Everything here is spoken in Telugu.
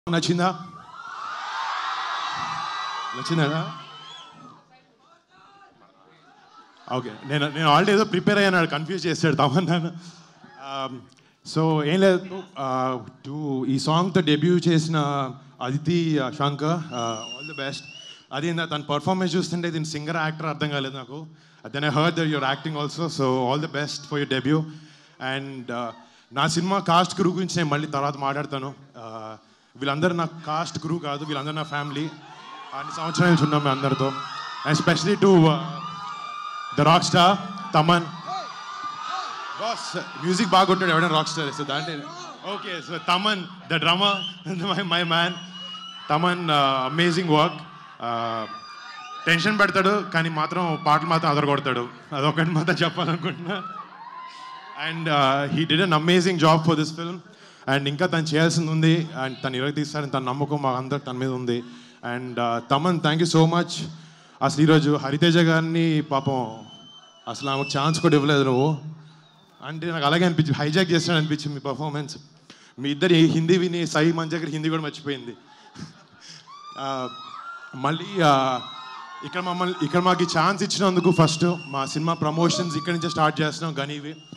నచ్చిందా నచ్చిందా ఓకే నేను నేను ఆల్రెడీ ఏదో ప్రిపేర్ అయ్యాను కన్ఫ్యూజ్ చేశాడు తమన్నాను సో ఏం లేదు టు ఈ సాంగ్తో డెబ్యూ చేసిన Aditi Shankar all the best అది నా తన పర్ఫార్మెన్స్ చూస్తుంటే దీని సింగర్ యాక్టర్ అర్థం కాలేదు నాకు then I heard there your acting also so all the best for your debut and నా సినిమా కాస్ట్ గురువు గురించి నేను మళ్ళీ తర్వాత మాట్లాడతాను Uh, వీళ్ళందరూ నా కాస్ట్ గురువు కాదు వీళ్ళందరూ నా ఫ్యామిలీ అన్ని సంవత్సరాల నుంచి ఉన్నాం మేము అందరితో and specially to the rock star Thaman boss music బాగా కొట్టాడు ఎవడైనా రాక్ స్టార్ సో దాంట్లో okay so Thaman the drama my my man Thaman amazing work tension పెడతాడు కానీ మాత్రం పాటలు మాత్రం అదరగొడతాడు అదొకటి మాత్రం చెప్పాలనుకుంటున్నా and he did an amazing job for this film and ఇంకా తను చేయాల్సింది ఉంది అండ్ తను ఇరవై తీస్తారని తన నమ్మకం మా అందరికి తన మీద ఉంది and Thaman thank you so much అసలు ఈరోజు హరితేజ గారిని పాపం అసలు ఆమెకు ఛాన్స్ కూడా ఇవ్వలేదు నువ్వు అంటే నాకు అలాగే అనిపించింది హైజాక్ చేస్తాడు అనిపించింది మీ పర్ఫార్మెన్స్ మీ ఇద్దరు హిందీ విని సాయి మంచి దగ్గర హిందీ కూడా మర్చిపోయింది ఆ, మళ్ళీ ఆ, ఇక్కడ మమ్మల్ని ఇక్కడ మాకు ఛాన్స్ ఇచ్చినందుకు ఫస్ట్ మా సినిమా ప్రమోషన్స్ ఇక్కడి నుంచే స్టార్ట్ చేస్తున్నాం గనీవి